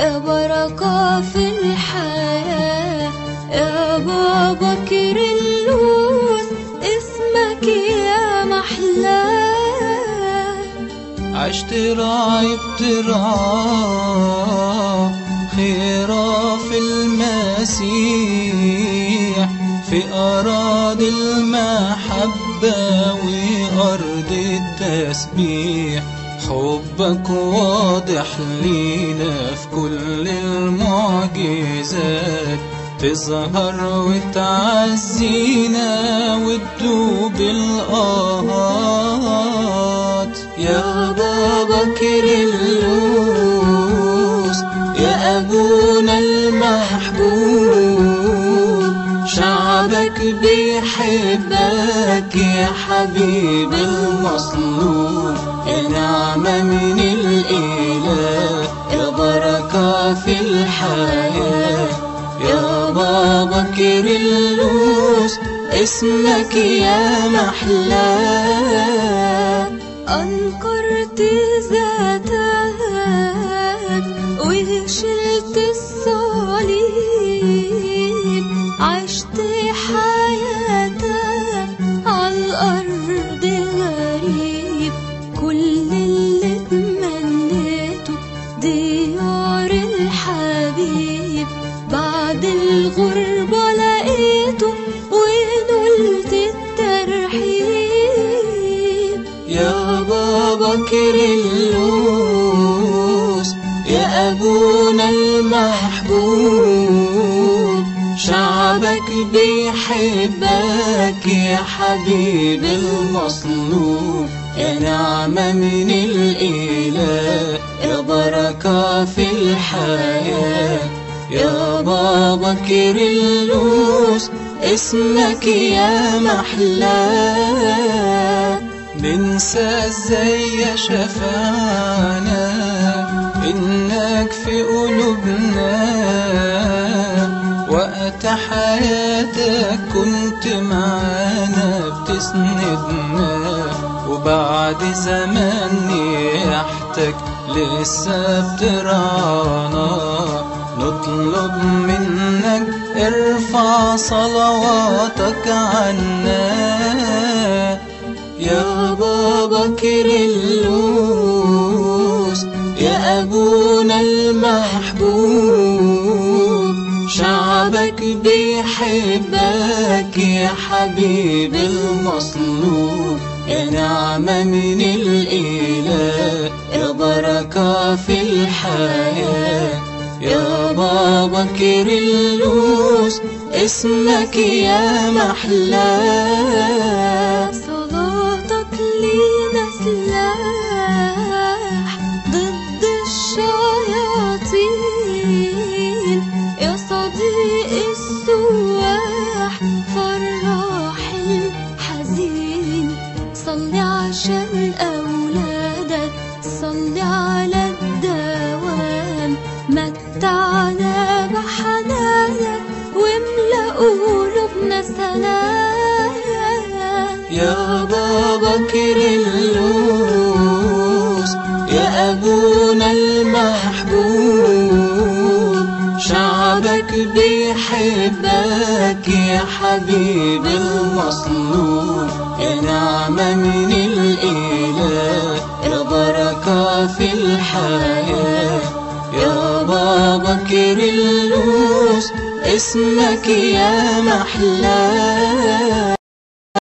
يا بركة في الحياة يا بابا كيرلس اسمك يا محلاه عشت راعي بترعى خيرة في المسيح في أراضي المحبة وأرض التسبيح حبك واضح لينا في كل المعجزات تظهر وتعزينا وتدوب الآهات يا بابا كيرلس يا أبونا المحبوب شعبك بيحبك يا حبيب المصلوب يا نعمة من الإله يا بركة في الحياة يا بابا كيرلس اسمك يا محلاه أنكرت ذاتك وشلت الصليب عشت حياتك عالأرض غريب كل اللي تمنيته ديار الحبيب بعد الغربة لقيته ونلت الترحيب يا بابا كيرلس يا أبونا المحبوب شعبك بيحبك يا حبيب المصلوب يا نعمة من الإله يا بركة في الحياة يا بابا كيرلس اسمك يا محلاه ننسى ازاي يا شفاعنا انك في قلوبنا وقت حياتك كنت معانا بتسندنا وبعد زمان نيحتك لسه بترعانا نطلب منك ارفع صلواتك عنا يا بابا كيرلس يا أبونا المحبوب شعبك بيحبك يا حبيب المصلوب يا نعمة من الإله يا بركة في الحياة يا بابا كيرلس اسمك يا محلاه صلاتك لينا سلاح ضد الشياطين يا صديق السواح فراح الحزين صلي عشان أولادك صلي على الدوام متعنا بحنانك واملأ قلوبنا سلام يا بابا كيرلس يا أبونا المحبوب شعبك بيحبك يا حبيب المصلوب يا نعمة من الإله يا بركة في الحياة يا بابا كيرلس اسمك يا محلاه